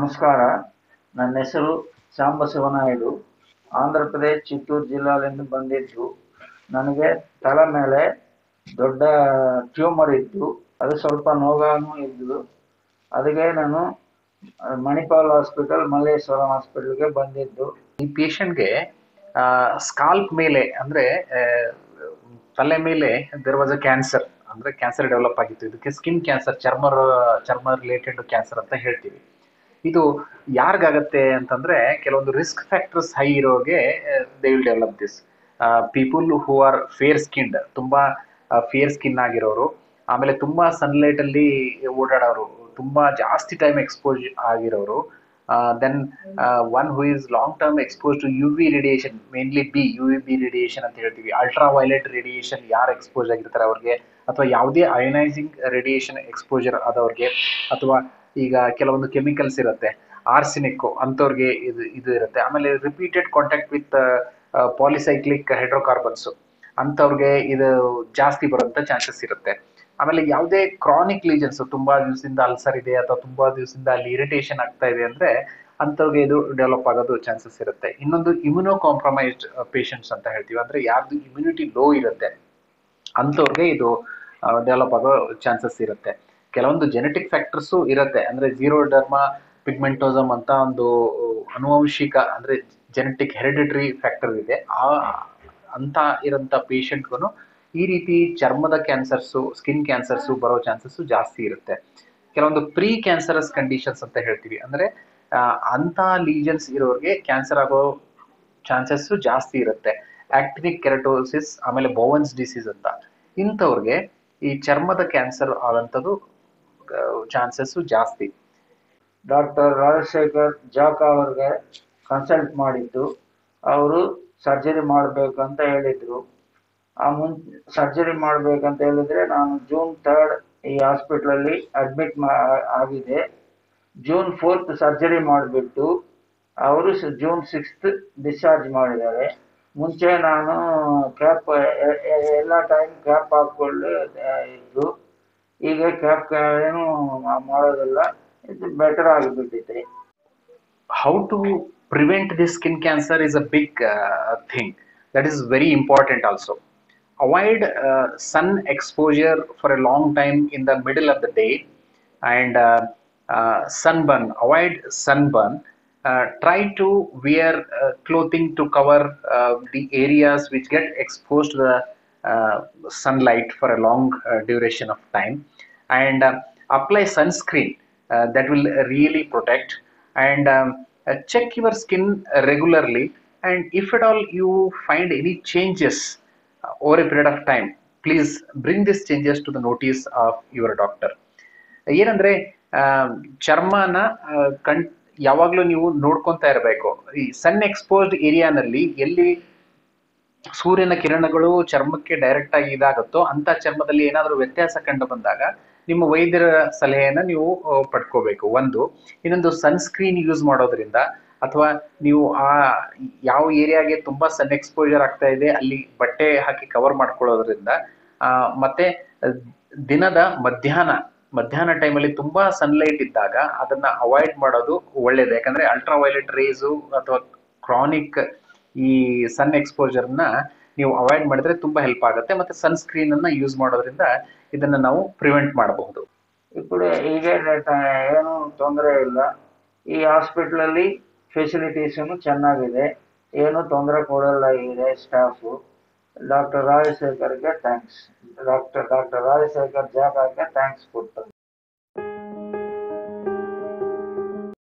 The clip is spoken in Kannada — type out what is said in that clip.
ನಮಸ್ಕಾರ ನನ್ನ ಹೆಸರು ಸಾಂಬಶಿವನಾಯ್ಡು ಆಂಧ್ರ ಪ್ರದೇಶ್ ಚಿತ್ತೂರು ಜಿಲ್ಲೆಯಿಂದ ಬಂದಿದ್ದು ನನಗೆ ತಲೆ ಮೇಲೆ ದೊಡ್ಡ ಟ್ಯೂಮರ್ ಇತ್ತು ಅದು ಸ್ವಲ್ಪ ನೋವಾನು ಇದ್ದು ಅದಕ್ಕೆ ನಾನು ಆ, ಮಣಿಪಾಲ್ ಹಾಸ್ಪಿಟಲ್ ಮಲ್ಲೇಶ್ವರಂ ಹಾಸ್ಪಿಟಲ್ಗೆ ಬಂದಿದ್ದು ಈ ಪೇಷಂಟ್ಗೆ ಸ್ಕಾಲ್ಪ್ ಮೇಲೆ ಅಂದ್ರೆ ಆ, ತಲೆ ಮೇಲೆ ದೆರ್ ವಾಸ್ ಅ ಕ್ಯಾನ್ಸರ್ ಅಂದ್ರೆ ಕ್ಯಾನ್ಸರ್ ಡೆವಲಪ್ ಆಗಿತ್ತು ಇದಕ್ಕೆ ಸ್ಕಿನ್ ಕ್ಯಾನ್ಸರ್ ಚರ್ಮ ರೋ- ಚರ್ಮ ರಿಲೇಟೆಡ್ ಕ್ಯಾನ್ಸರ್ ಅಂತ ಹೇಳ್ತೀವಿ ಇದು ಯಾರಿಗಾಗತ್ತೆ ಅಂತಂದ್ರೆ ಕೆಲವೊಂದು ರಿಸ್ಕ್ ಫ್ಯಾಕ್ಟರ್ಸ್ ಹೈ ಇರೋಗೆ they will develop this people who are fair skinned ತುಂಬಾ ಫೇರ್ ಸ್ಕಿನ್ ಆಗಿರೋರು ಆಮೇಲೆ ತುಂಬಾ ಸನ್ಲೈಟ್ ಅಲ್ಲಿ ಓಡಾಡೋರು ತುಂಬಾ ಜಾಸ್ತಿ ಟೈಮ್ ಎಕ್ಸ್ಪೋಸ್ ಆಗಿರೋರು then one who is long term expose to U V radiation mainly B U V B radiation ಅಂತ ಹೇಳ್ತೀವಿ ಅಲ್ಟ್ರಾ ವೈಲೆಟ್ ರೇಡಿಯೇಷನ್ ಯಾರು ಎಕ್ಸ್ಪೋಸ್ ಆಗಿರ್ತಾರೆ ಅವ್ರಿಗೆ ಅಥವಾ ಯಾವುದೇ ಅಯನೈಸಿಂಗ್ ರೇಡಿಯೇಷನ್ ಎಕ್ಸ್ಪೋಜರ್ ಆದವ್ರಿಗೆ ಅಥವಾ ಈಗ ಕೆಲವೊಂದು ಕೆಮಿಕಲ್ಸ್ ಇರುತ್ತೆ ಆರ್ಸಿನಿಕ್ ಅಂಥವ್ರಿಗೆ ಇದು ಇದು ಇರುತ್ತೆ ಆಮೇಲೆ repeated contact with polycyclic hydrocarbons ಅಂಥವ್ರಿಗೆ ಇದು ಜಾಸ್ತಿ ಬರುವಂತ ಚಾನ್ಸಸ್ ಇರುತ್ತೆ ಆಮೇಲೆ ಯಾವುದೇ ಕ್ರಾನಿಕ್ ಲೀಜನ್ಸ್ ತುಂಬಾ ದಿವಸದಿಂದ ಅಲ್ಸರ್ ಇದೆ ಅಥವಾ ತುಂಬಾ ದಿವಸದಿಂದ ಅಲ್ಲಿ ಇರಿಟೇಷನ್ ಆಗ್ತಾ ಇದೆ ಅಂದ್ರೆ ಅಂಥವ್ರಿಗೆ ಇದು ಡೆವಲಪ್ ಆಗೋದು ಚಾನ್ಸಸ್ ಇರುತ್ತೆ ಇನ್ನೊಂದು ಇಮ್ಯುನೋ ಕಾಂಪ್ರಮೈಸ್ಡ್ ಪೇಷಂಟ್ಸ್ ಅಂತ ಹೇಳ್ತೀವಿ ಅಂದ್ರೆ ಯಾರ್ದು ಇಮ್ಯುನಿಟಿ ಲೋ ಇರುತ್ತೆ ಅಂಥವ್ರಿಗೆ ಇದು ಡೆವಲಪ್ ಆಗೋ ಚಾನ್ಸಸ್ ಇರುತ್ತೆ ಕೆಲವೊಂದು ಜೆನೆಟಿಕ್ ಫ್ಯಾಕ್ಟರ್ಸು ಇರುತ್ತೆ ಅಂದ್ರೆ ಜೀರೋ ಡರ್ಮಾ ಪಿಗ್ಮೆಂಟೋಸಮ್ ಅಂತ ಒಂದು ಅನುವಂಶಿಕ ಅಂದ್ರೆ ಜೆನೆಟಿಕ್ ಹೆರಿಡಿಟರಿ ಫ್ಯಾಕ್ಟರ್ ಇದೆ ಆ ಅಂತ ಇರೋಂಥ ಪೇಷಂಟ್ಗೂ ಈ ರೀತಿ ಚರ್ಮದ ಕ್ಯಾನ್ಸರ್ಸು ಸ್ಕಿನ್ ಕ್ಯಾನ್ಸರ್ಸು ಬರೋ ಚಾನ್ಸಸ್ಸು ಜಾಸ್ತಿ ಇರುತ್ತೆ ಕೆಲವೊಂದು ಪ್ರೀ ಕ್ಯಾನ್ಸರಸ್ ಕಂಡೀಷನ್ಸ್ ಅಂತ ಹೇಳ್ತೀವಿ ಅಂದ್ರೆ ಆ, ಅಂತ ಲೀಜನ್ಸ್ ಇರೋರಿಗೆ ಕ್ಯಾನ್ಸರ್ ಆಗೋ ಚಾನ್ಸಸ್ಸು ಜಾಸ್ತಿ ಇರುತ್ತೆ ಆಕ್ಟಿನಿಕ್ ಕೆರಟೋಸಿಸ್ ಆಮೇಲೆ ಬೋವನ್ಸ್ ಡಿಸೀಸ್ ಅಂತ ಇಂಥವ್ರಿಗೆ ಈ ಚರ್ಮದ ಕ್ಯಾನ್ಸರ್ ಆದಂಥದ್ದು ಚಾನ್ಸಸ್ಸು ಜಾಸ್ತಿ ಡಾಕ್ಟರ್ ರಾಜಶೇಖರ್ ಜಾಕ್ ಅವ್ರಿಗೆ ಕನ್ಸಲ್ಟ್ ಮಾಡಿದ್ದು ಅವರು ಸರ್ಜರಿ ಮಾಡಬೇಕಂತ ಹೇಳಿದ್ರು ಆ ಮುನ್ ಸರ್ಜರಿ ಮಾಡಬೇಕಂತ ಹೇಳಿದ್ರೆ ನಾನು ಜೂನ್ ಥರ್ಡ್ ಈ ಹಾಸ್ಪಿಟ್ಲಲ್ಲಿ ಅಡ್ಮಿಟ್ ಮಾ ಆಗಿದೆ ಜೂನ್ ಫೋರ್ತ್ ಸರ್ಜರಿ ಮಾಡಿಬಿಟ್ಟು ಅವರು ಜೂನ್ ಸಿಕ್ಸ್ತ್ ಡಿಸ್ಚಾರ್ಜ್ ಮಾಡಿದ್ದಾರೆ ಮುಂಚೆ ನಾನು ಕ್ಯಾಪ್ ಎಲ್ಲ ಟೈಮ್ ಕ್ಯಾಪ್ ಹಾಕ್ಕೊಂಡು ಆ, ಇದ್ದು ಈಗ ಕ್ಯಾಪ್ ಏನು ಮಾಡೋದಿಲ್ಲ ಇದು ಬೆಟರ್ ಆಗಿಬಿಟ್ಟಿದೆ how to prevent this skin cancer is a big uh, thing that is very important also avoid uh, sun exposure for a long time in the middle of the day and uh, uh, sunburn avoid sunburn uh, try to wear uh, clothing to cover uh, the areas which get exposed to the uh, sunlight for a long uh, duration of time and uh, apply sunscreen uh, that will really protect and um, uh, check your skin regularly and if at all you find any changes uh, over a period of time please bring these changes to the notice of your doctor ಏನಂದ್ರೆ ಆ, ಚರ್ಮನ ಆ, ಕಣ್ ಯಾವಾಗ್ಲೂ ನೀವು ನೋಡ್ಕೊಂತಾ ಇರಬೇಕು ಈ ಸನ್ ಎಕ್ಸ್ಪೋಸ್ಡ್ ಏರಿಯಾನಲ್ಲಿ ಎಲ್ಲಿ ಸೂರ್ಯನ ಕಿರಣಗಳು ಚರ್ಮಕ್ಕೆ ಡೈರೆಕ್ಟ್ ಆಗಿ ಇದಾಗುತ್ತೋ ಅಂತ ಚರ್ಮದಲ್ಲಿ ಏನಾದರೂ ವ್ಯತ್ಯಾಸ ಕಂಡು ಬಂದಾಗ ನಿಮ್ಮ ವೈದ್ಯರ ಸಲಹೆಯನ್ನ ನೀವು ಆ, ಪಡ್ಕೋಬೇಕು ಒಂದು ಇನ್ನೊಂದು ಸನ್ಸ್ಕ್ರೀನ್ ಯೂಸ್ ಮಾಡೋದ್ರಿಂದ ಅಥವಾ ನೀವು ಆ ಯಾವ ಏರಿಯಾಗೆ ತುಂಬಾ ಸನ್ ಎಕ್ಸ್ಪೋಜರ್ ಆಗ್ತಾ ಇದೆ ಅಲ್ಲಿ ಬಟ್ಟೆ ಹಾಕಿ ಕವರ್ ಮಾಡ್ಕೊಳ್ಳೋದ್ರಿಂದ ಆ, ಮತ್ತೆ ಅಹ್, ದಿನದ ಮಧ್ಯಾಹ್ನ ಮಧ್ಯಾಹ್ನ ಟೈಮಲ್ಲಿ ತುಂಬಾ ಸನ್ಲೈಟ್ ಇದ್ದಾಗ ಅದನ್ನ ಅವಾಯ್ಡ್ ಮಾಡೋದು ಒಳ್ಳೇದು ಯಾಕಂದ್ರೆ ಅಲ್ಟ್ರಾ ವೈಲೆಟ್ ರೇಸು ಅಥವಾ ಕ್ರಾನಿಕ್ ಈ ಸನ್ ಎಕ್ಸ್ಪೋಜರ್ನ ನೀವು ಅವಾಯ್ಡ್ ಮಾಡಿದ್ರೆ ತುಂಬಾ ಹೆಲ್ಪ್ ಆಗುತ್ತೆ ಮತ್ತೆ ಸನ್ಸ್ಕ್ರೀನ್ ಅನ್ನ ಯೂಸ್ ಮಾಡೋದ್ರಿಂದ ಇದನ್ನ ನಾವು ಪ್ರಿವೆಂಟ್ ಮಾಡಬಹುದು ఇప్పుడు ಈಗ ಏನು ತೊಂದರೆ ಇಲ್ಲ ಈ ಹಾಸ್ಪಿಟ್ಲಲ್ಲಿ ಫೆಸಿಲಿಟೀಸು ಚೆನ್ನಾಗಿದೆ ಏನು ತೊಂದರೆ ಕೊಡಲ್ಲ ಇದೆ ಸ್ಟಾಫು ಡಾಕ್ಟರ್ ರಾಜಶೇಖರ್ಗೆ ಥ್ಯಾಂಕ್ಸ್ ಡಾಕ್ಟರ್ ಡಾಕ್ಟರ್ ರಾಜಶೇಖರ್ ಜಾಗಾಗೆ ಥ್ಯಾಂಕ್ಸ್ ಕೊಡ್ತಾರೆ